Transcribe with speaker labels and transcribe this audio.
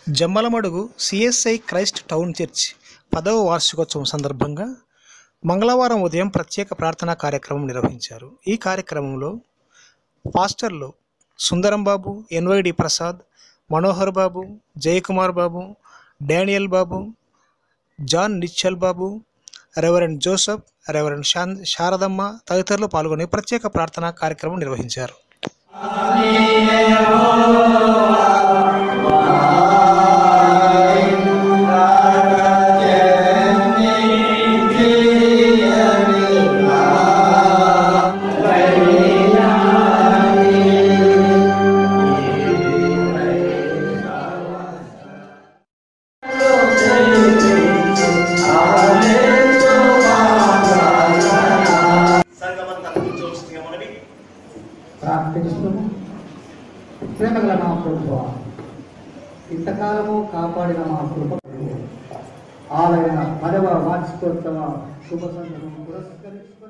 Speaker 1: Jammalamadugu CSI Christ town church పదవ వార్షికోత్సవం సందర్భంగా మంగళవారం ఉదయం ప్రత్యేక ప్రార్థనా కార్యక్రమం నిర్వహించారు ఈ కార్యక్రమంలో పాస్టర్లు Sundaram Babu NYD Prasad Manohar Babu Jayakumar Babu Daniel Babu John నిచ్చల్ బాబు రెవరెండ్ జోసఫ్ రెవరెండ్ శాన్ శారదమ్మ తదితరులు పాల్గొని ప్రత్యేక ప్రార్థనా కార్యక్రమం నిర్వహించారు
Speaker 2: సంగమంతా కూర్చోవలసిందిగా మనవి
Speaker 3: ప్రార్థిస్తూ ప్రేమగల మా కృప ఇంతకాలము కాపాడిన మా కృప ఆలయ పదవ వార్షికోత్సవ శుభ సందర్భం పురస్కరించుకొని